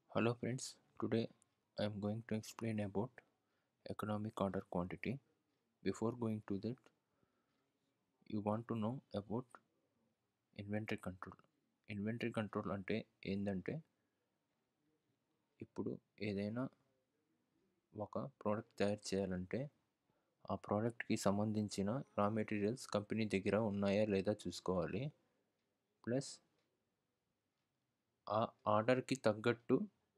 Hello friends, today I am going to explain about economic order quantity. Before going to that, you want to know about inventory control inventory control అంటే ఏంటంటే ఇప్పుడు ఏదైనా ఒక product తయారు చేయాలంటే ఆ ప్రోడక్ట్కి సంబంధించిన రా మెటీరియల్స్ కంపెనీ దగ్గర ఉన్నాయా లేదా చూసుకోవాలి ప్లస్ ఆ ఆర్డర్కి తగ్గట్టు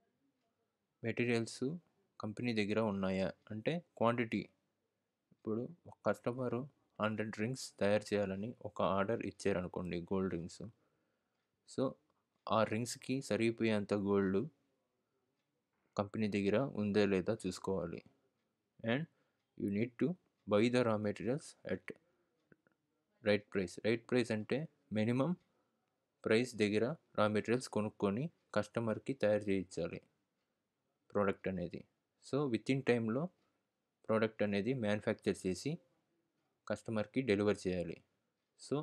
మెటీరియల్స్ కంపెనీ దగ్గర ఉన్నాయా అంటే క్వాంటిటీ ఇప్పుడు ఒక కస్టమరు హండ్రెడ్ రింగ్స్ తయారు చేయాలని ఒక ఆర్డర్ ఇచ్చారనుకోండి గోల్డ్ రింగ్స్ సో ఆ రింగ్స్కి సరిపోయేంత గోల్డ్ కంపెనీ దగ్గర ఉందా లేదా చూసుకోవాలి and you need to buy the raw materials at right price right price అంటే మినిమం ప్రైస్ దగ్గర రా మెటీరియల్స్ కొనుక్కొని కస్టమర్కి తయారు చేయించాలి ప్రోడక్ట్ అనేది సో విత్ ఇన్ టైంలో ప్రోడక్ట్ అనేది మ్యానుఫ్యాక్చర్ చేసి కస్టమర్కి డెలివర్ చేయాలి సో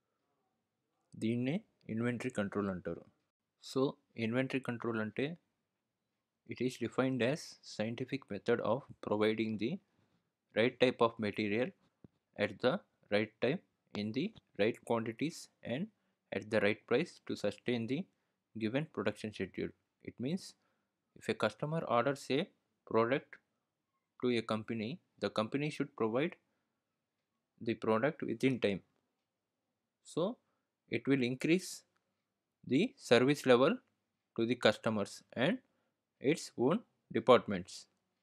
దీన్నే ఇన్వెంటరీ కంట్రోల్ అంటారు సో ఇన్వెంటరీ కంట్రోల్ అంటే it is defined as scientific method of providing the right type of material at the right time in the right quantities and at the right price to sustain the given production schedule. It means if a customer orders a product to a company, the company should provide the product within time. So it will increase the service level to the customers and its own departments.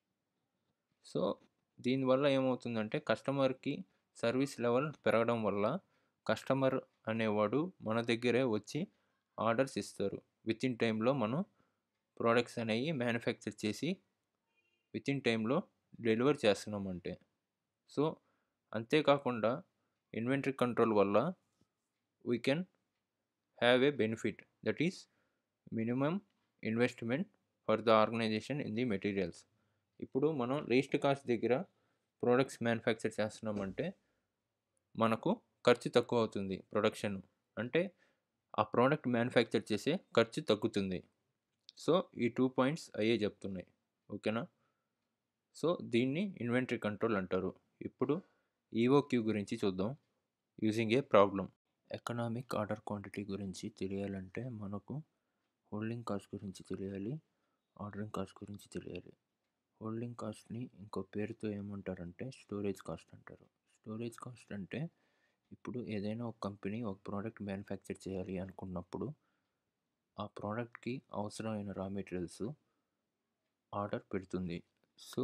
So దీనివల్ల ఏమవుతుందంటే కస్టమర్కి service level పెరగడం వల్ల customer అనేవాడు మన దగ్గరే వచ్చి orders ఇస్తారు విత్ ఇన్ టైంలో మనం ప్రోడక్ట్స్ అనేవి మ్యానుఫ్యాక్చర్ చేసి విత్ ఇన్ టైంలో డెలివర్ చేస్తున్నామంటే సో అంతేకాకుండా ఇన్వెంటరీ కంట్రోల్ వల్ల we can have a benefit that is minimum investment for the organisation in the materials ఇప్పుడు మనం లీస్ట్ కాస్ట్ దగ్గర ప్రోడక్ట్స్ మ్యానుఫ్యాక్చర్ చేస్తున్నామంటే మనకు ఖర్చు తక్కువ అవుతుంది ప్రొడక్షన్ అంటే ఆ ప్రోడక్ట్ మ్యానుఫ్యాక్చర్ చేసే ఖర్చు తగ్గుతుంది సో ఈ టూ పాయింట్స్ అయ్యే చెప్తున్నాయి ఓకేనా సో దీన్ని ఇన్వెంటరీ కంట్రోల్ అంటారు ఇప్పుడు ఈఓక్యూ గురించి చూద్దాం using a problem economic order quantity గురించి తెలియాలంటే మనకు హోల్డింగ్ కాస్ట్ గురించి తెలియాలి ఆర్డరింగ్ కాస్ట్ గురించి తెలియాలి హోల్డింగ్ కాస్ట్ని ఇంకో పేరుతో ఏమంటారంటే స్టోరేజ్ కాస్ట్ అంటారు స్టోరేజ్ కాస్ట్ అంటే ఇప్పుడు ఏదైనా ఒక కంపెనీ ఒక ప్రోడక్ట్ మ్యానుఫ్యాక్చర్ చేయాలి అనుకున్నప్పుడు ఆ ప్రోడక్ట్కి అవసరమైన రా మెటీరియల్స్ ఆర్డర్ పెడుతుంది సో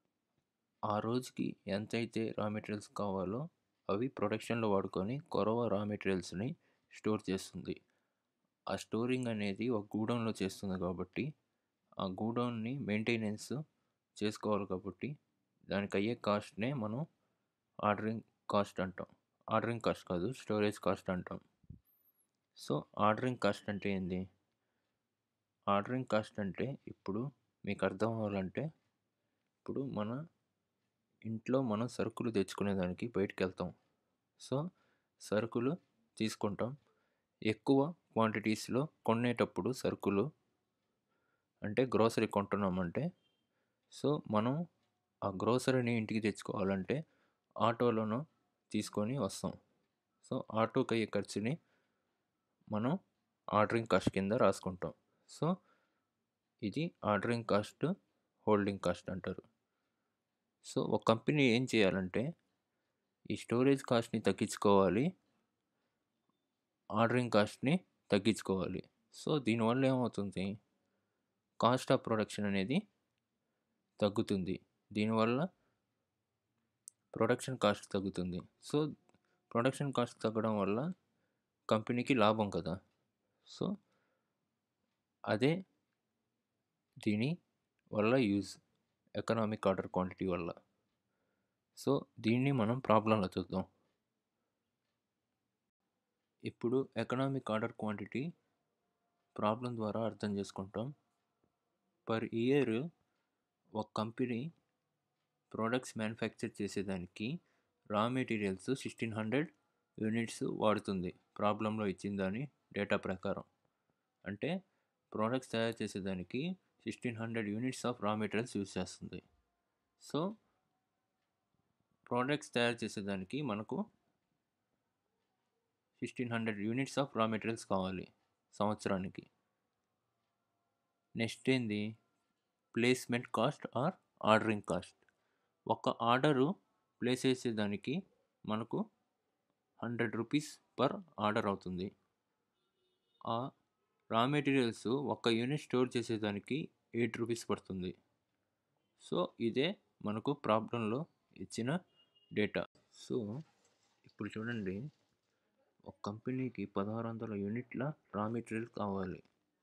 ఆ రోజుకి ఎంతైతే రా మెటీరియల్స్ కావాలో అవి ప్రొడక్షన్లో వాడుకొని కొరవ రా మెటీరియల్స్ని స్టోర్ చేస్తుంది ఆ స్టోరింగ్ అనేది ఒక గూడౌన్లో చేస్తుంది కాబట్టి ఆ గూడౌన్ని మెయింటెనెన్స్ చేసుకోవాలి కాబట్టి దానికి అయ్యే కాస్ట్నే మనం ఆర్డరింగ్ కాస్ట్ అంటాం ఆర్డరింగ్ కాస్ట్ కాదు స్టోరేజ్ కాస్ట్ అంటాం సో ఆర్డరింగ్ కాస్ట్ అంటే ఏంది ఆర్డరింగ్ కాస్ట్ అంటే ఇప్పుడు మీకు అర్థం అవ్వాలంటే ఇప్పుడు మన ఇంట్లో మనం సరుకులు తెచ్చుకునేదానికి బయటికి వెళ్తాం సో సరుకులు తీసుకుంటాం ఎక్కువ క్వాంటిటీస్లో కొనేటప్పుడు సరుకులు అంటే గ్రోసరీ కొంటున్నామంటే సో మనం ఆ గ్రోసరీని ఇంటికి తెచ్చుకోవాలంటే ఆటోలోనో తీసుకొని వస్తాం సో ఆటోకి అయ్యే ఖర్చుని మనం ఆర్డరింగ్ కాస్ట్ కింద రాసుకుంటాం సో ఇది ఆర్డరింగ్ కాస్ట్ హోల్డింగ్ కాస్ట్ అంటారు సో ఒక కంపెనీ ఏం చేయాలంటే ఈ స్టోరేజ్ కాస్ట్ని తగ్గించుకోవాలి ఆర్డరింగ్ కాస్ట్ని తగ్గించుకోవాలి సో దీనివల్ల ఏమవుతుంది కాస్ట్ ఆఫ్ ప్రొడక్షన్ అనేది తగ్గుతుంది దీనివల్ల ప్రొడక్షన్ కాస్ట్ తగ్గుతుంది సో ప్రొడక్షన్ కాస్ట్ తగ్గడం వల్ల కంపెనీకి లాభం కదా సో అదే దీని వల్ల యూజ్ ఎకనామిక్ ఆర్డర్ క్వాంటిటీ వల్ల సో దీన్ని మనం ప్రాబ్లంలో చూద్దాం ఇప్పుడు ఎకనామిక్ ఆర్డర్ క్వాంటిటీ ప్రాబ్లం ద్వారా అర్థం చేసుకుంటాం పర్ ఇయర్ ఒక కంపెనీ ప్రోడక్ట్స్ మ్యానుఫ్యాక్చర్ చేసేదానికి raw materials sixteen hundred units వాడుతుంది ప్రాబ్లంలో ఇచ్చిన దాని డేటా ప్రకారం అంటే ప్రోడక్ట్స్ తయారు చేసేదానికి sixteen hundred units of raw materials use చేస్తుంది సో ప్రోడక్ట్స్ తయారు చేసేదానికి మనకు sixteen hundred units of raw materials కావాలి సంవత్సరానికి నెక్స్ట్ ఏంది placement cost or ordering cost ఒక ఆర్డరు ప్లేస్ చేసేదానికి మనకు హండ్రెడ్ రూపీస్ పర్ ఆర్డర్ అవుతుంది ఆ రా మెటీరియల్స్ ఒక యూనిట్ స్టోర్ చేసేదానికి ఎయిట్ రూపీస్ పడుతుంది సో ఇదే మనకు ప్రాబ్లంలో ఇచ్చిన డేటా సో ఇప్పుడు చూడండి ఒక కంపెనీకి పదహారు వందల యూనిట్ల రా మెటీరియల్ కావాలి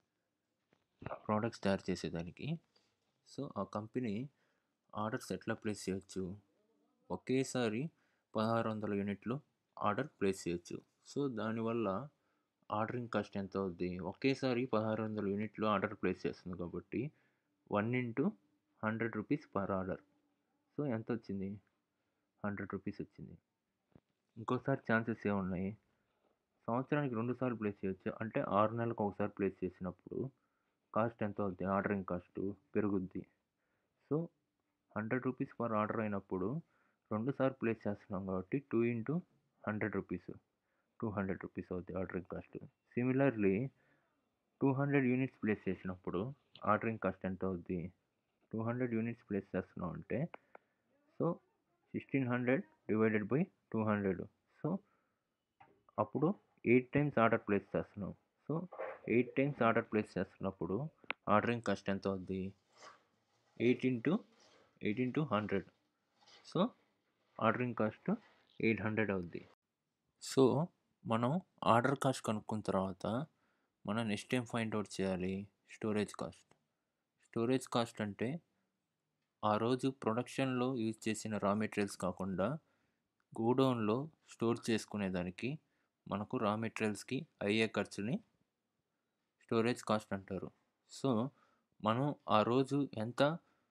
ప్రోడక్ట్స్ తయారు చేసేదానికి సో ఆ కంపెనీ ఆర్డర్స్ ఎట్లా ప్లేస్ చేయొచ్చు ఒకేసారి పదహారు వందల యూనిట్లు ఆర్డర్ ప్లేస్ చేయొచ్చు సో దానివల్ల ఆర్డరింగ్ కాస్ట్ ఎంత అవుద్ది ఒకేసారి పదహారు వందల యూనిట్లు ఆర్డర్ ప్లేస్ చేస్తుంది కాబట్టి one into hundred rupees per order so ఎంత వచ్చింది హండ్రెడ్ రూపీస్ వచ్చింది ఇంకోసారి ఛాన్సెస్ ఏమున్నాయి సంవత్సరానికి రెండు సార్లు ప్లేస్ చేయొచ్చు అంటే ఆరు నెలలకు ఒకసారి ప్లేస్ చేసినప్పుడు కాస్ట్ ఎంత అవుద్ది ఆర్డరింగ్ కాస్ట్ పెరుగుద్ది so hundred rupees per order అయినప్పుడు రెండు సార్లు ప్లేస్ చేస్తున్నాం కాబట్టి two into hundred rupees two hundred rupees అవుద్ది ordering cost similarly two hundred units place చేసినప్పుడు ఆర్డరింగ్ కాస్ట్ ఎంత అవుద్ది టూ హండ్రెడ్ యూనిట్స్ ప్లేస్ చేస్తున్నాం అంటే so sixteen hundred divided by two hundred so అప్పుడు ఎయిట్ టైమ్స్ ఆర్డర్ ప్లేస్ చేస్తున్నాం so eight times order place చేస్తున్నప్పుడు ordering cost ఎంత అవుద్ది eight into eight into hundred so ordering cost eight hundred అవుద్ది so మనం order cost కనుక్కున్న తర్వాత మనం నెక్స్ట్ టైం ఫైండ్ అవుట్ చేయాలి స్టోరేజ్ కాస్ట్ స్టోరేజ్ కాస్ట్ అంటే ఆ రోజు ప్రొడక్షన్లో యూజ్ చేసిన రా మెటీరియల్స్ కాకుండా గోడౌన్లో స్టోర్ చేసుకునేదానికి మనకు రా మెటీరియల్స్కి అయ్యే ఖర్చుని స్టోరేజ్ కాస్ట్ అంటారు సో మనం ఆ రోజు ఎంత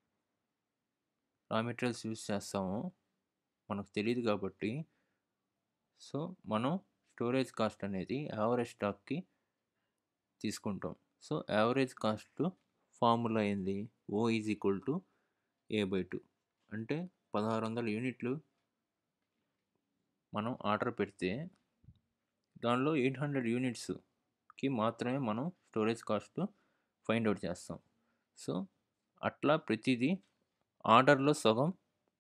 రా మెటీరియల్స్ యూజ్ చేస్తామో మనకు తెలియదు కాబట్టి సో మనం స్టోరేజ్ కాస్ట్ అనేది యావరేజ్ స్టాక్కి తీసుకుంటాం సో యావరేజ్ కాస్ట్ ఫార్ములా ఏంది O is equal to A by two అంటే పదహారు వందల యూనిట్లు మనం ఆర్డర్ పెడితే దానిలో ఎయిట్ హండ్రెడ్ యూనిట్స్కి మాత్రమే మనం స్టోరేజ్ కాస్ట్ ఫైండ్ అవుట్ చేస్తాం సో అట్లా ప్రతిదీ ఆర్డర్లో సగం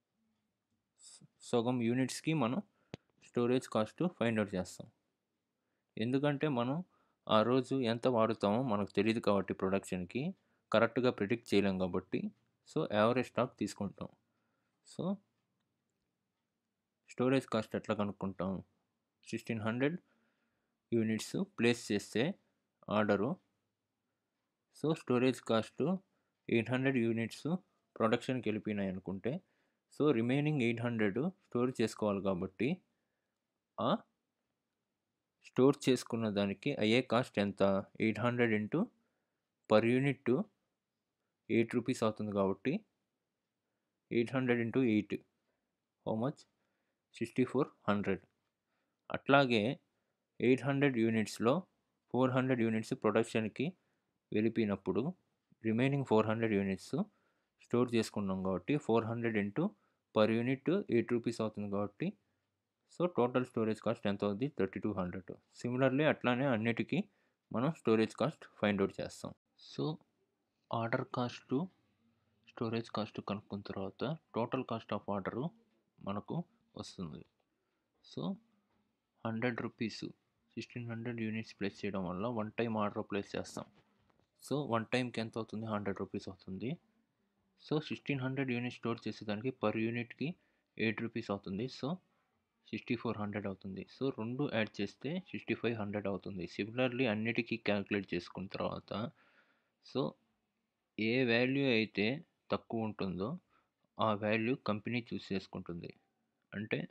సగం యూనిట్స్కి మనం స్టోరేజ్ కాస్ట్ ఫైండ్ అవుట్ చేస్తాం ఎందుకంటే మనం ఆ రోజు ఎంత వాడుతామో మనకు తెలియదు కాబట్టి ప్రొడక్షన్కి కరెక్ట్గా ప్రిడిక్ట్ చేయలేం కాబట్టి సో యావరేజ్ స్టాక్ తీసుకుంటాం సో స్టోరేజ్ కాస్ట్ ఎట్లా కనుక్కుంటాం సిక్స్టీన్ హండ్రెడ్ యూనిట్స్ ప్లేస్ చేస్తే order so storage cost eight hundred units ప్రొడక్షన్కి వెళ్ళిపోయినాయి అనుకుంటే so remaining eight hundred store చేసుకోవాలి కాబట్టి ఆ స్టోర్ చేసుకున్న దానికి అయ్యే కాస్ట్ ఎంత eight hundred into per unit eight rupees అవుతుంది కాబట్టి eight hundred into eight how much sixty four hundred అట్లాగే ఎయిట్ హండ్రెడ్ యూనిట్స్లో ఫోర్ హండ్రెడ్ యూనిట్స్ ప్రొడక్షన్కి వెళ్ళిపోయినప్పుడు remaining four hundred units store చేసుకున్నాం కాబట్టి four hundred into per unit eight rupees అవుతుంది కాబట్టి సో టోటల్ స్టోరేజ్ కాస్ట్ ఎంత అవుద్ది థర్టీ టూ హండ్రెడ్ సిమిలర్లీ అట్లానే అన్నిటికీ మనం స్టోరేజ్ కాస్ట్ ఫైండ్ అవుట్ చేస్తాం so order cost storage cost కనుక్కున్న తర్వాత టోటల్ కాస్ట్ ఆఫ్ ఆర్డరు మనకు వస్తుంది so hundred rupees sixteen hundred units place చేయడం వల్ల వన్ టైం ఆర్డర్ ప్లేస్ చేస్తాం సో వన్ టైంకి ఎంత అవుతుంది హండ్రెడ్ రూపీస్ అవుతుంది so sixteen hundred unit store చేసేదానికి పర్ యూనిట్కి ఎయిట్ రూపీస్ అవుతుంది సో సిక్స్టీ ఫోర్ హండ్రెడ్ అవుతుంది సో రెండు యాడ్ చేస్తే సిక్స్టీ ఫైవ్ హండ్రెడ్ అవుతుంది సిమిలర్లీ అన్నిటికీ క్యాలిక్యులేట్ చేసుకున్న తర్వాత సో ఏ వాల్యూ అయితే తక్కువ ఉంటుందో ఆ వాల్యూ కంపెనీ చూస్ చేసుకుంటుంది అంటే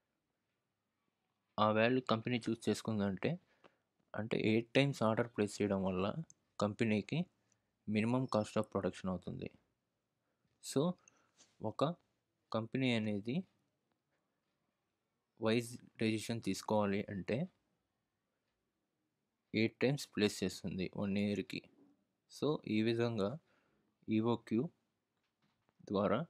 ఆ వాల్యూ కంపెనీ చూస్ చేసుకుందంటే అంటే ఎయిట్ టైమ్స్ ఆర్డర్ ప్లేస్ చేయడం వల్ల కంపెనీకి మినిమం కాస్ట్ ఆఫ్ ప్రొడక్షన్ అవుతుంది సో ఒక కంపెనీ అనేది వైజ్ డెసిషన్ తీసుకోవాలి అంటే ఎయిట్ టైమ్స్ ప్లేస్ చేస్తుంది వన్ ఇయర్కి సో ఈ విధంగా ఈఓక్యూ ద్వారా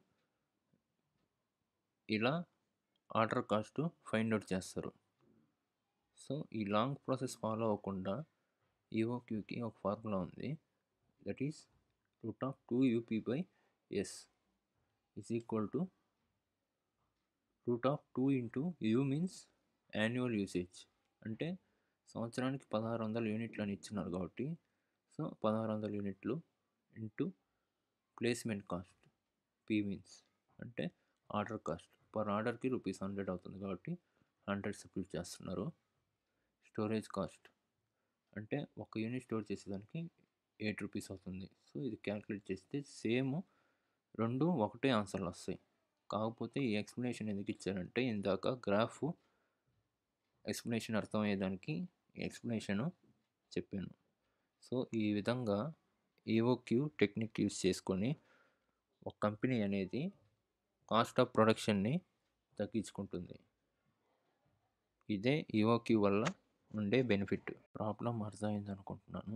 ఇలా ఆర్డర్ కాస్ట్ ఫైండ్ అవుట్ చేస్తారు సో ఈ లాంగ్ ప్రాసెస్ ఫాలో అవ్వకుండా ఈఓక్యూకి ఒక ఫార్ములా ఉంది that is root of two UP by S is equal to root of two into U means annual usage అంటే సంవత్సరానికి పదహారు వందల యూనిట్లు అని ఇచ్చినారు కాబట్టి సో పదహారు వందల యూనిట్లు into placement cost P means అంటే ఆర్డర్ కాస్ట్ పర్ ఆర్డర్కి రూపీస్ హండ్రెడ్ అవుతుంది కాబట్టి హండ్రెడ్ సబ్స్టిట్యూట్ చేస్తున్నారు స్టోరేజ్ కాస్ట్ అంటే ఒక యూనిట్ స్టోర్ చేసేదానికి ఎయిట్ రూపీస్ అవుతుంది సో ఇది క్యాలిక్యులేట్ చేస్తే సేమ్ రెండు ఒకటే ఆన్సర్లు వస్తాయి కాకపోతే ఈ ఎక్స్ప్లెనేషన్ ఎందుకు ఇచ్చారంటే ఇందాక గ్రాఫ్ ఎక్స్ప్లెనేషన్ అర్థమయ్యేదానికి ఎక్స్ప్లెనేషను చెప్పాను సో ఈ విధంగా ఈఓక్యూ టెక్నిక్ యూస్ చేసుకొని ఒక కంపెనీ అనేది కాస్ట్ ఆఫ్ ప్రొడక్షన్ని తగ్గించుకుంటుంది ఇదే ఈఓక్యూ వల్ల ఉండే బెనిఫిట్ ప్రాబ్లం అర్థమైంది అనుకుంటున్నాను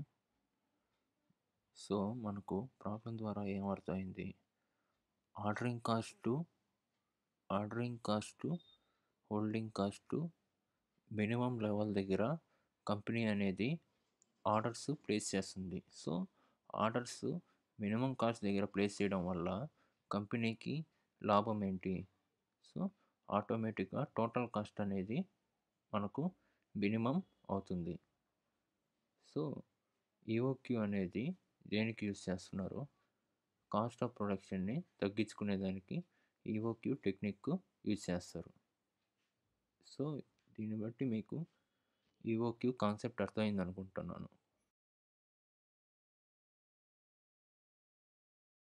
సో మనకు ప్రాబ్లం ద్వారా ఏం అర్థమైంది ordering cost ordering cost holding cost minimum level దగ్గర కంపెనీ అనేది ఆర్డర్స్ ప్లేస్ చేస్తుంది సో ఆర్డర్స్ మినిమం కాస్ట్ దగ్గర ప్లేస్ చేయడం వల్ల కంపెనీకి లాభం ఏంటి సో ఆటోమేటిక్గా టోటల్ కాస్ట్ అనేది మనకు మినిమం అవుతుంది సో ఈఓక్యూ అనేది దేనికి యూస్ చేస్తున్నారు కాస్ట్ ఆఫ్ ప్రొడక్షన్ని తగ్గించుకునేదానికి ఈఓక్యూ టెక్నిక్ యూజ్ చేస్తారు సో దీన్ని బట్టి మీకు ఈఓక్యూ కాన్సెప్ట్ అర్థమైంది అనుకుంటున్నాను